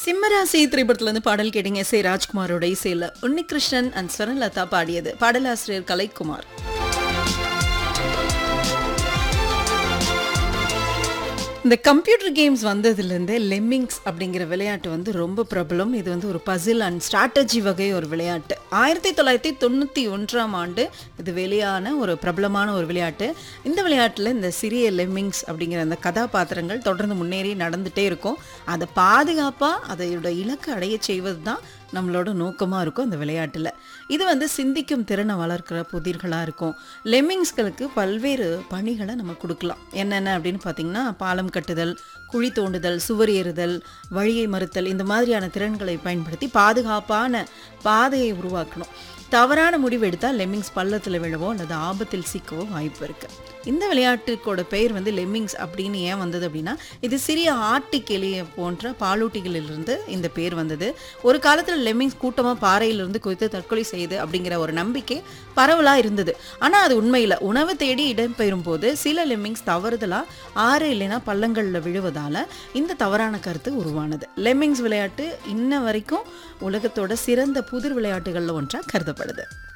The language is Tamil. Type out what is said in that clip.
சிம்மராசி திரைப்படத்துல இருந்து பாடல் கேட்டீங்க எஸ் ஏ ராஜ்குமாரோட இசையில உன்னிகிருஷ்ணன் அண்ட் ஸ்வரன்லதா பாடியது பாடலாசிரியர் கலைக்குமார் இந்த கம்ப்யூட்டர் கேம்ஸ் வந்ததுலேருந்து லெம்மிங்ஸ் அப்படிங்கிற விளையாட்டு வந்து ரொம்ப பிரபலம் இது வந்து ஒரு பசில் அண்ட் ஸ்ட்ராட்டஜி வகை ஒரு விளையாட்டு ஆயிரத்தி தொள்ளாயிரத்தி தொண்ணூற்றி ஒன்றாம் ஆண்டு இது வெளியான ஒரு பிரபலமான ஒரு விளையாட்டு இந்த விளையாட்டில் இந்த சிறிய லெம்மிங்ஸ் அப்படிங்கிற அந்த கதாபாத்திரங்கள் தொடர்ந்து முன்னேறி நடந்துகிட்டே இருக்கும் அதை பாதுகாப்பாக அதையோட இலக்கு அடைய செய்வது தான் நம்மளோட நோக்கமாக இருக்கும் அந்த விளையாட்டில் இது வந்து சிந்திக்கும் திறனை வளர்க்குற புதிர்களாக இருக்கும் லெம்மிங்ஸ்களுக்கு பல்வேறு பணிகளை நம்ம கொடுக்கலாம் என்னென்ன அப்படின்னு பார்த்தீங்கன்னா பாலம் கட்டுதல் குழி தோண்டுதல் சுவர் ஏறுதல் வழியை மறுத்தல் இந்த மாதிரியான திறன்களை பயன்படுத்தி பாதுகாப்பான பாதையை உருவாக்கணும் தவறான முடிவு எடுத்தால் லெம்மிங்ஸ் பள்ளத்தில் விழவோ அல்லது ஆபத்தில் சிக்கவோ வாய்ப்பு இருக்கு இந்த விளையாட்டுக்கோட பெயர் வந்து லெம்மிங்ஸ் அப்படின்னு ஏன் வந்தது அப்படின்னா இது சிறிய ஆட்டிக்கிளிய போன்ற பாலூட்டிகளிலிருந்து இந்த பேர் வந்தது ஒரு காலத்தில் லெம்மிங்ஸ் கூட்டமாக பாறையிலிருந்து குதித்து தற்கொலை செய்யுது அப்படிங்கிற ஒரு நம்பிக்கை பரவலாக இருந்தது ஆனால் அது உண்மையில் உணவு தேடி இடம்பெறும் போது சில லெம்மிங்ஸ் தவறுதலாக ஆறு இல்லைன்னா பள்ளங்களில் விழுவதால் இந்த தவறான கருத்து உருவானது லெம்மிங்ஸ் விளையாட்டு இன்ன வரைக்கும் உலகத்தோட சிறந்த புதிர் விளையாட்டுகளில் ஒன்றாக கருதப்படுது